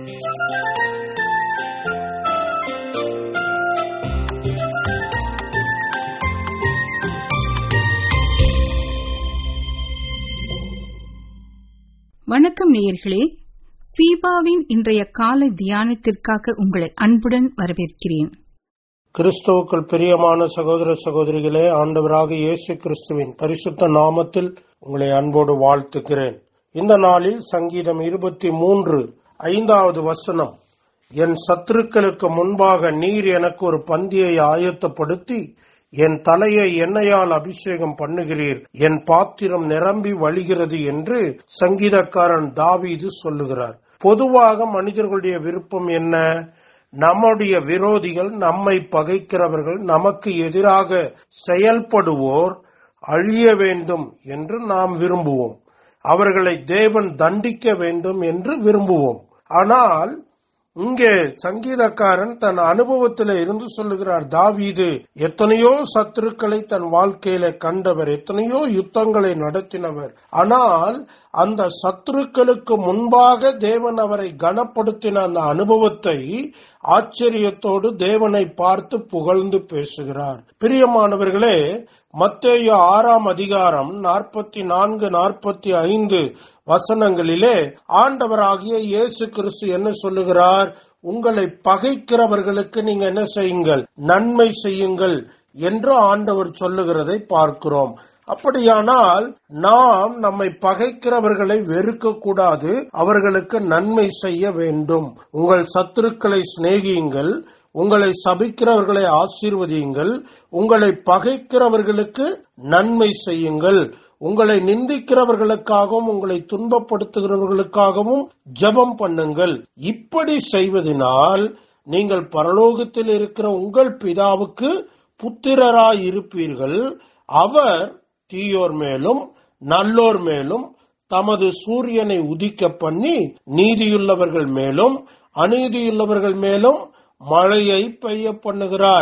வணக்கம் நேயர்களே ஃபீபாவின் இன்றைய காலை தியானத்திற்காக உங்களை அன்புடன் வரவேற்கிறேன் கிறிஸ்துவுக்குள் பிரியமான சகோதர சகோதரிகளே ஆண்டவராக இயேசு கிறிஸ்துவின் பரிசுத்த நாமத்தில் உங்களை அன்போடு வாழ்த்துகிறேன் இந்த நாளில் சங்கீதம் இருபத்தி மூன்று ஐந்தாவது வசனம் என் சத்துருக்களுக்கு முன்பாக நீர் எனக்கு ஒரு பந்தியை ஆயத்தப்படுத்தி என் தலையை எண்ணெயால் அபிஷேகம் பண்ணுகிறீர் என் பாத்திரம் நிரம்பி வழிகிறது என்று சங்கீதக்காரன் தாவீது சொல்லுகிறார் பொதுவாக மனிதர்களுடைய விருப்பம் என்ன நம்முடைய விரோதிகள் நம்மை பகைக்கிறவர்கள் நமக்கு எதிராக செயல்படுவோர் அழிய வேண்டும் என்று நாம் விரும்புவோம் அவர்களை தேவன் தண்டிக்க வேண்டும் என்று விரும்புவோம் ஆனால் இங்கே சங்கீதக்காரன் தன் அனுபவத்தில் இருந்து சொல்லுகிறார் தாவீது எத்தனையோ சத்துருக்களை தன் வாழ்க்கையில கண்டவர் எத்தனையோ யுத்தங்களை நடத்தினவர் ஆனால் அந்த சத்துருக்களுக்கு முன்பாக தேவன் அவரை கனப்படுத்தின அந்த அனுபவத்தை ஆச்சரியத்தோடு தேவனை பார்த்து புகழ்ந்து பேசுகிறார் பிரியமானவர்களே மத்தேயு ஆறாம் அதிகாரம் நாற்பத்தி நான்கு நாற்பத்தி ஐந்து வசனங்களிலே ஆண்டவராகிய இயேசு கிறிஸ்து என்ன சொல்லுகிறார் உங்களை பகைக்கிறவர்களுக்கு நீங்க என்ன செய்யுங்கள் நன்மை செய்யுங்கள் என்று ஆண்டவர் சொல்லுகிறதை பார்க்கிறோம் அப்படியானால் நாம் நம்மை பகைக்கிறவர்களை வெறுக்க கூடாது அவர்களுக்கு நன்மை செய்ய வேண்டும் உங்கள் சத்துருக்களை சிநேகியுங்கள் உங்களை சபிக்கிறவர்களை ஆசீர்வதியுங்கள் உங்களை பகைக்கிறவர்களுக்கு நன்மை செய்யுங்கள் உங்களை நிந்திக்கிறவர்களுக்காகவும் உங்களை துன்பப்படுத்துகிறவர்களுக்காகவும் ஜெபம் பண்ணுங்கள் இப்படி செய்வதனால் நீங்கள் பரலோகத்தில் இருக்கிற உங்கள் பிதாவுக்கு புத்திரராய் இருப்பீர்கள் அவர் தீயோர் மேலும் நல்லோர் மேலும் தமது சூரியனை உதிக்க பண்ணி நீதியுள்ளவர்கள் மேலும் அநீதியுள்ளவர்கள் மேலும் மழையை பெய்ய பண்ணுகிறார்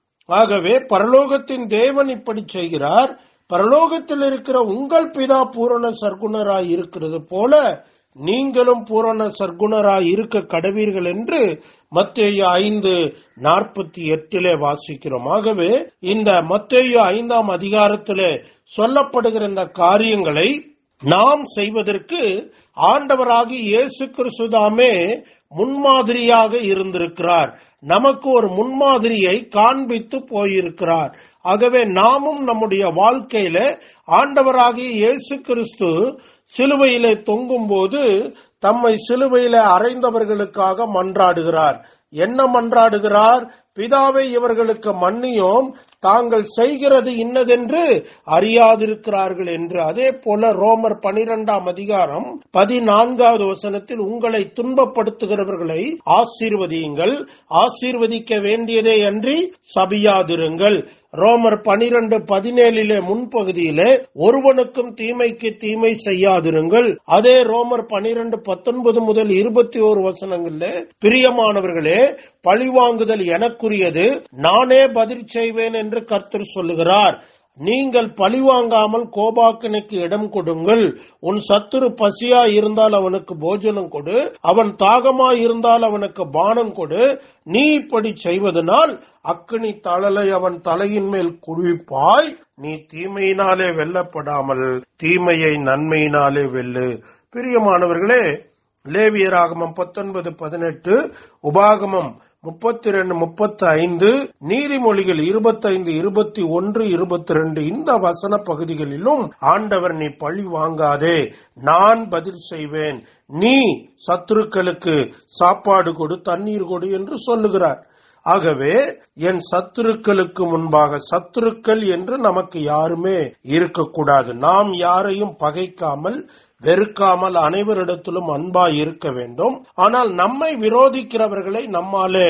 ஆகவே பரலோகத்தின் தேவன் இப்படி செய்கிறார் பரலோகத்தில் இருக்கிற உங்கள் பிதா பூரண சர்க்குணராய் இருக்கிறது போல நீங்களும் பூரண சர்க்குணராய் இருக்க கடவீர்கள் என்று மத்தேயு ஐந்து நாற்பத்தி எட்டிலே வாசிக்கிறோம் ஆகவே இந்த மத்தேயு ஐந்தாம் அதிகாரத்திலே சொல்லப்படுகிற இந்த காரியங்களை நாம் செய்வதற்கு ஆண்டவராகி இயேசு கிறிஸ்துதாமே முன்மாதிரியாக இருந்திருக்கிறார் நமக்கு ஒரு முன்மாதிரியை காண்பித்து போயிருக்கிறார் ஆகவே நாமும் நம்முடைய வாழ்க்கையில ஆண்டவராகிய இயேசு கிறிஸ்து சிலுவையிலே தொங்கும் போது தம்மை சிலுவையில அறைந்தவர்களுக்காக மன்றாடுகிறார் என்ன மன்றாடுகிறார் பிதாவை இவர்களுக்கு மன்னியோம் தாங்கள் செய்கிறது இன்னதென்று அறியாதிருக்கிறார்கள் என்று அதே போல ரோமர் பனிரெண்டாம் அதிகாரம் பதினான்காவது வசனத்தில் உங்களை துன்பப்படுத்துகிறவர்களை ஆசீர்வதியுங்கள் ஆசீர்வதிக்க வேண்டியதே அன்றி சபியாதிருங்கள் ரோமர் பனிரெண்டு பதினேழிலே முன்பகுதியிலே ஒருவனுக்கும் தீமைக்கு தீமை செய்யாதிருங்கள் அதே ரோமர் பனிரெண்டு பத்தொன்பது முதல் இருபத்தி ஓரு வசனங்கள்ல பிரியமானவர்களே பழிவாங்குதல் எனக்குரியது நானே பதில் செய்வேன் என்று கர்த்தர் சொல்லுகிறார் நீங்கள் பழிவாங்காமல் கோபாக்கனுக்கு இடம் கொடுங்கள் உன் சத்துரு பசியா இருந்தால் அவனுக்கு போஜனம் கொடு அவன் தாகமா இருந்தால் அவனுக்கு பானம் கொடு நீ இப்படி செய்வதனால் அக்கினி தழலை அவன் தலையின் மேல் குவிப்பாய் நீ தீமையினாலே வெல்லப்படாமல் தீமையை நன்மையினாலே வெல்லு பிரியமானவர்களே லேவியராகமம் பத்தொன்பது பதினெட்டு உபாகமம் முப்பத்தி ரெண்டு முப்பத்தி ஐந்து நீதிமொழிகள் இருபத்தைந்து இருபத்தி ஒன்று இருபத்தி ரெண்டு இந்த வசன பகுதிகளிலும் ஆண்டவர் நீ பழி வாங்காதே நான் பதில் செய்வேன் நீ சத்துருக்களுக்கு சாப்பாடு கொடு தண்ணீர் கொடு என்று சொல்லுகிறார் ஆகவே என் சத்துருக்களுக்கு முன்பாக சத்துருக்கள் என்று நமக்கு யாருமே இருக்கக்கூடாது நாம் யாரையும் பகைக்காமல் வெறுக்காமல் அனைவரிடத்திலும் அன்பாய் இருக்க வேண்டும் ஆனால் நம்மை விரோதிக்கிறவர்களை நம்மாலே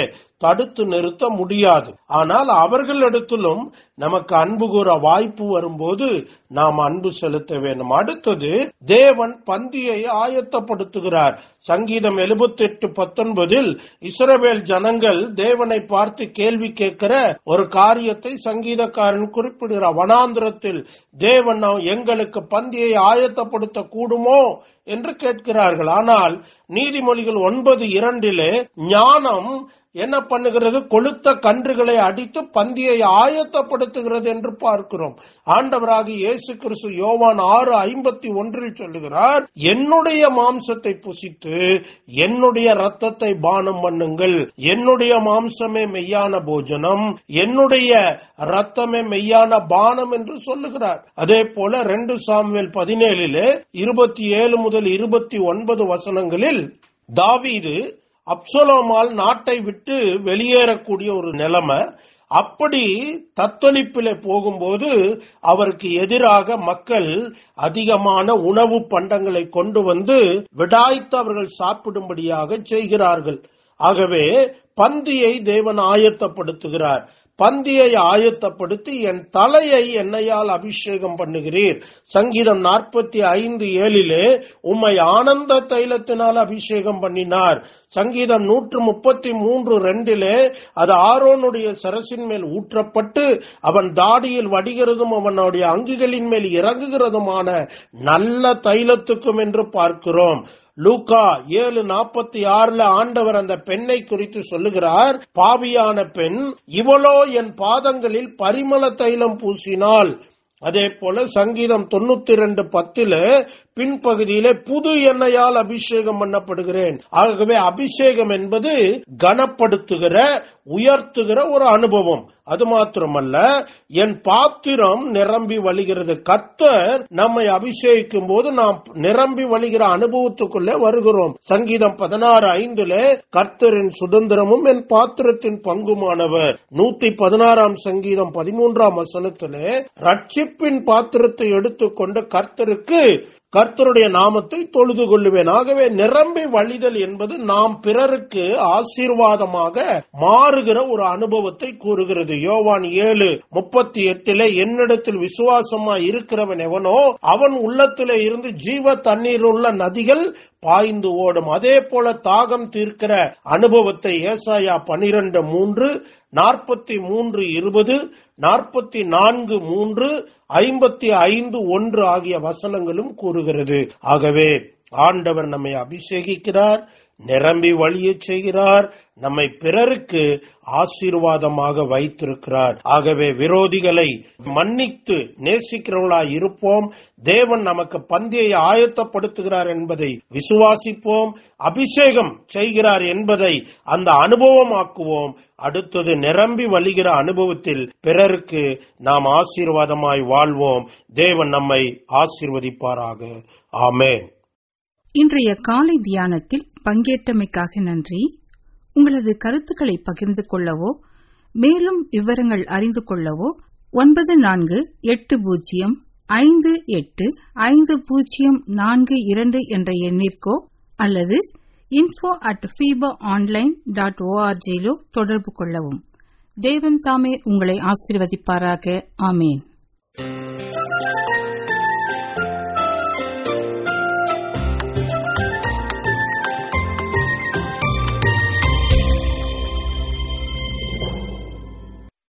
தடுத்து நிறுத்த முடியாது ஆனால் அவர்களிடத்திலும் நமக்கு அன்பு கூற வாய்ப்பு வரும்போது நாம் அன்பு செலுத்த வேண்டும் அடுத்தது தேவன் பந்தியை ஆயத்தப்படுத்துகிறார் சங்கீதம் எழுபத்தி எட்டு பத்தொன்பதில் இஸ்ரவேல் ஜனங்கள் தேவனை பார்த்து கேள்வி கேட்கிற ஒரு காரியத்தை சங்கீதக்காரன் குறிப்பிடுகிறார் வனாந்திரத்தில் தேவன் எங்களுக்கு பந்தியை ஆயத்தப்படுத்த கூடுமோ என்று கேட்கிறார்கள் ஆனால் நீதிமொழிகள் ஒன்பது இரண்டிலே ஞானம் என்ன பண்ணுகிறது கொளுத்த கன்றுகளை அடித்து பந்தியை ஆயத்தப்படுத்துகிறது என்று பார்க்கிறோம் ஆண்டவராக இயேசு கிறிஸ்து யோவான் ஆறு ஐம்பத்தி ஒன்றில் சொல்லுகிறார் என்னுடைய மாம்சத்தை புசித்து என்னுடைய ரத்தத்தை பானம் பண்ணுங்கள் என்னுடைய மாம்சமே மெய்யான போஜனம் என்னுடைய ரத்தமே மெய்யான பானம் என்று சொல்லுகிறார் அதே போல ரெண்டு சாமுவேல் பதினேழிலே இருபத்தி ஏழு முதல் இருபத்தி ஒன்பது வசனங்களில் தாவீது அப்சலோமால் நாட்டை விட்டு வெளியேறக்கூடிய ஒரு நிலைமை அப்படி தத்தளிப்பிலே போகும்போது அவருக்கு எதிராக மக்கள் அதிகமான உணவு பண்டங்களை கொண்டு வந்து விடாய்த்து அவர்கள் சாப்பிடும்படியாக செய்கிறார்கள் ஆகவே பந்தியை தேவன் ஆயத்தப்படுத்துகிறார் பந்தியை ஆயத்தப்படுத்தி என் தலையை எண்ணெயால் அபிஷேகம் பண்ணுகிறீர் சங்கீதம் நாற்பத்தி ஐந்து ஏழிலே உம்மை ஆனந்த தைலத்தினால் அபிஷேகம் பண்ணினார் சங்கீதம் நூற்று முப்பத்தி மூன்று ரெண்டிலே அது ஆரோனுடைய சரசின் மேல் ஊற்றப்பட்டு அவன் தாடியில் வடிகிறதும் அவனுடைய அங்குகளின் மேல் இறங்குகிறதுமான நல்ல தைலத்துக்கும் என்று பார்க்கிறோம் லூகா ஏழு நாற்பத்தி ஆறுல ஆண்டவர் அந்த பெண்ணை குறித்து சொல்லுகிறார் பாவியான பெண் இவளோ என் பாதங்களில் பரிமள தைலம் பூசினாள் அதே போல சங்கீதம் தொண்ணூத்தி ரெண்டு பத்துல பின்பகுதியிலே புது எண்ணெயால் அபிஷேகம் பண்ணப்படுகிறேன் ஆகவே அபிஷேகம் என்பது கனப்படுத்துகிற உயர்த்துகிற ஒரு அனுபவம் அது மாத்திரமல்ல என் பாத்திரம் நிரம்பி வழிகிறது கத்தர் நம்மை அபிஷேகிக்கும் போது நாம் நிரம்பி வழிகிற அனுபவத்துக்குள்ளே வருகிறோம் சங்கீதம் பதினாறு ஐந்துல கர்த்தரின் சுதந்திரமும் என் பாத்திரத்தின் பங்குமானவர் நூத்தி பதினாறாம் சங்கீதம் பதிமூன்றாம் வசனத்திலே ரட்சிப்பின் பாத்திரத்தை எடுத்துக்கொண்டு கர்த்தருக்கு கர்த்தருடைய நாமத்தை தொழுது கொள்ளுவேன் ஆகவே நிரம்பி வழிதல் என்பது நாம் பிறருக்கு ஆசீர்வாதமாக மாறுகிற ஒரு அனுபவத்தை கூறுகிறது யோவான் ஏழு முப்பத்தி எட்டிலே என்னிடத்தில் விசுவாசமா இருக்கிறவன் எவனோ அவன் உள்ளத்திலே இருந்து ஜீவ தண்ணீர் உள்ள நதிகள் பாய்ந்து ஓடும் அதே போல தாகம் தீர்க்கிற அனுபவத்தை ஏசாயா பனிரெண்டு மூன்று நாற்பத்தி மூன்று இருபது நாற்பத்தி நான்கு மூன்று ஐம்பத்தி ஐந்து ஒன்று ஆகிய வசனங்களும் கூறுகிறது ஆகவே ஆண்டவர் நம்மை அபிஷேகிக்கிறார் நிரம்பி வழியச் செய்கிறார் நம்மை பிறருக்கு ஆசீர்வாதமாக வைத்திருக்கிறார் ஆகவே விரோதிகளை மன்னித்து நேசிக்கிறவர்களாய் இருப்போம் தேவன் நமக்கு பந்தியை ஆயத்தப்படுத்துகிறார் என்பதை விசுவாசிப்போம் அபிஷேகம் செய்கிறார் என்பதை அந்த அனுபவமாக்குவோம் அடுத்தது நிரம்பி வழிகிற அனுபவத்தில் பிறருக்கு நாம் ஆசீர்வாதமாய் வாழ்வோம் தேவன் நம்மை ஆசீர்வதிப்பாராக ஆமேன் இன்றைய காலை தியானத்தில் பங்கேற்றமைக்காக நன்றி உங்களது கருத்துக்களை பகிர்ந்து கொள்ளவோ மேலும் விவரங்கள் அறிந்து கொள்ளவோ ஒன்பது நான்கு எட்டு பூஜ்ஜியம் ஐந்து எட்டு ஐந்து பூஜ்ஜியம் நான்கு இரண்டு என்ற எண்ணிற்கோ அல்லது info at FEBA online dot ஓஆர்ஜியிலோ தொடர்பு கொள்ளவும் தேவன் தாமே உங்களை ஆசீர்வதிப்பாராக ஆமேன்